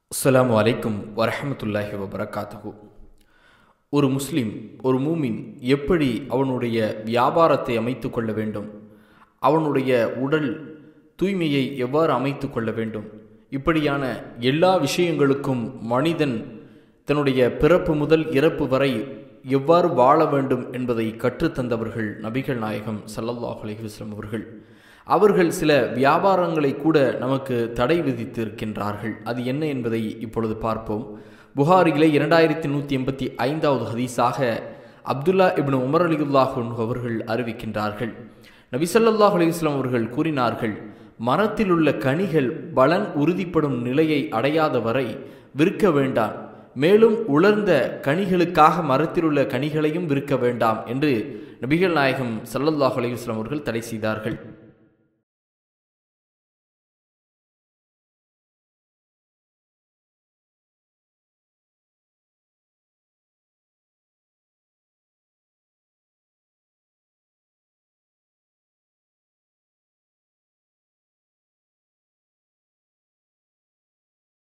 அஸ்ஸலாமு அலைக்கும் வரஹமத்துல்லாஹி வபரகாத்துஹு ஒரு முஸ்லிம் ஒரு மூமின் எப்படி அவனுடைய வியாபாரத்தை அமைத்து கொள்ள வேண்டும் அவனுடைய உடல் தூய்மையை எவ்வாறு அமைத்து கொள்ள வேண்டும் இப்படியான எல்லா விஷயங்களுக்கும் மனிதன் தன்னுடைய பிறப்பு முதல் இறப்பு வரை எவ்வாறு வாழ வேண்டும் என்பதை கற்றுத்தந்தவர்கள் நபிகள் நாயகம் ஸல்லல்லாஹு அலைஹி வஸல்லம் அவர்கள் அவர்கள் சில வியாபாரங்களை கூட நமக்கு தடை விதித்து இருக்கின்றார்கள் அது என்ன என்பதை இப்பொழுது பார்ப்போம் புகாரிலே இரண்டாயிரத்தி நூற்றி எண்பத்தி ஐந்தாவது ஹதீஸாக அப்துல்லா இப்னு உமர் அலிகுல்லாஹ் அவர்கள் அறிவிக்கின்றார்கள் நபிசல்லாஹ் அலிஸ்லாம் அவர்கள் கூறினார்கள் மரத்தில் உள்ள கனிகள் பலன் உறுதிப்படும் நிலையை அடையாத வரை விற்க வேண்டாம் மேலும் உலர்ந்த கனிகளுக்காக மரத்தில் உள்ள கனிகளையும் விற்க வேண்டாம் என்று நபிகள் நாயகம் சல்லல்லாஹ் அலையுஸ்லாம் அவர்கள் தடை செய்தார்கள்